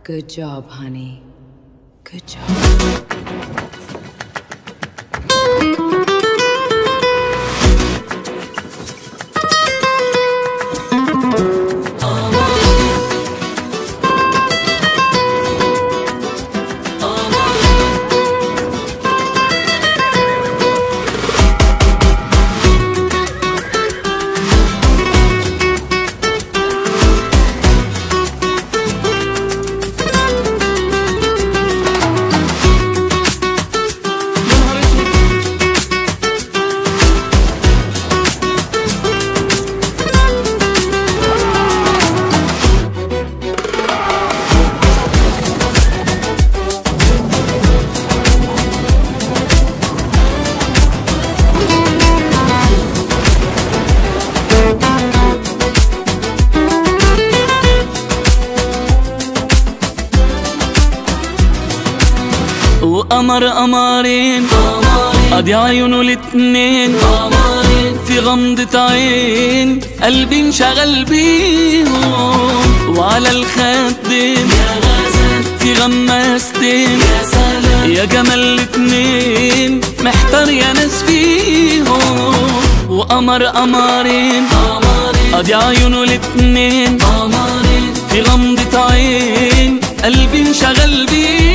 Good job, honey. Good job. وقمر قمرين قضي عيونه الاتنين في غمضة عين قلبي انشغل بيهم وعلى الخدين في غماستين يا جمال الاتنين محتار يا ناس فيهم وقمر قمرين قضي عيونه الاتنين في غمضة عين قلبي انشغل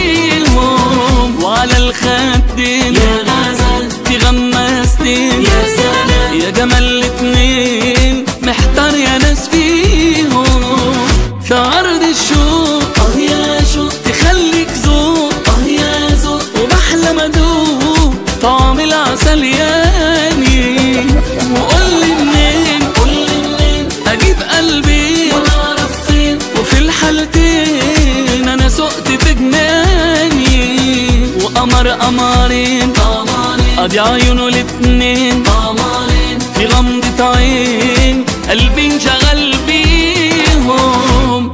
بيهم وعلى الخدين يا غزل في غماستين يا سلام يا جمال الاتنين محتار يا ناس فيهم في عرض الشوق اه يا شوق تخليك ذوق اه يا ذوق وبحلم ادوق طعم العسل ياني وقول لي منين قول لي منين اجيب قلبي واعرف فين وفي الحالتين انا سقت في جناني وقمر قمرين قضي عيونه الاتنين في غمضة عين قلبي انشغل بيهم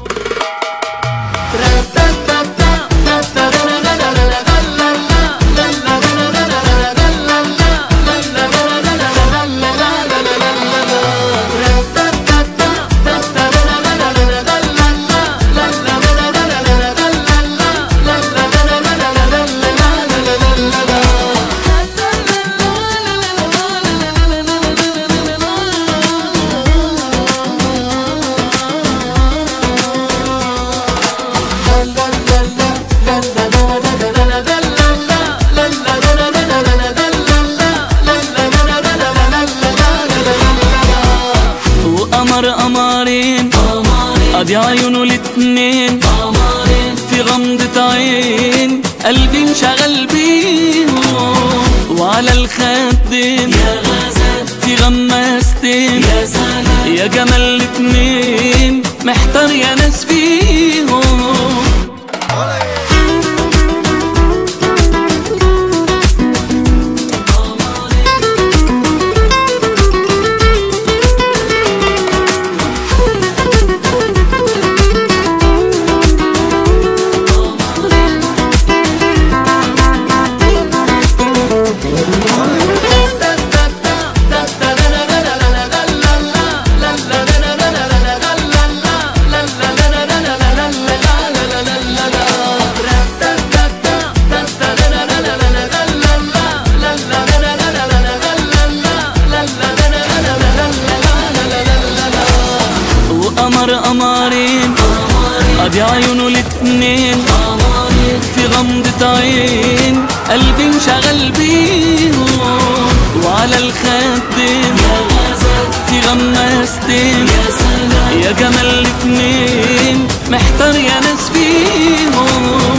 وقمر قمرين قضي عيونه الاتنين في غمضة عين قلبي انشغل بيهم وعلى الخدين يا غزال في غماستين يا سلام يا جمال الاتنين محتار يا ناس فيهم وقمر قمرين قضي عيونه الاتنين في غمضة عين قلبي انشغل بيهم وعلى الخدين في غماستين يا جمال الاتنين محتار يا ناس فيهم